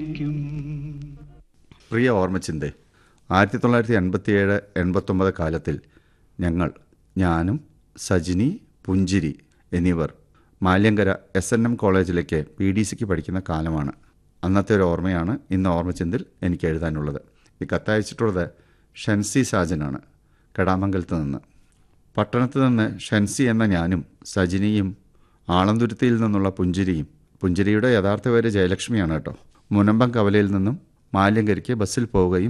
പ്രിയ ഓർമ്മച്ചിന്തേ ആയിരത്തി തൊള്ളായിരത്തി എൺപത്തിയേഴ് എൺപത്തൊമ്പത് കാലത്തിൽ ഞങ്ങൾ ഞാനും സജിനി പുഞ്ചിരി എന്നിവർ മാല്യങ്കര എസ് എൻ എം കോളേജിലേക്ക് പി ഡി സിക്ക് പഠിക്കുന്ന കാലമാണ് അന്നത്തെ ഒരു ഓർമ്മയാണ് ഇന്ന് ഓർമ്മച്ചിന്തിൽ എനിക്ക് എഴുതാനുള്ളത് ഈ കത്തയച്ചിട്ടുള്ളത് ഷെൻസി സാജനാണ് കടാമംഗലത്ത് നിന്ന് പട്ടണത്ത് നിന്ന് ഷെൻസി എന്ന ഞാനും സജിനിയും ആളന്തുരുത്തിയിൽ നിന്നുള്ള പുഞ്ചിരിയും പുഞ്ചിരിയുടെ യഥാർത്ഥ പേര് ജയലക്ഷ്മിയാണ് കേട്ടോ മുനമ്പം കവലയിൽ നിന്നും മാല്യങ്കരിക്ക് ബസ്സിൽ പോവുകയും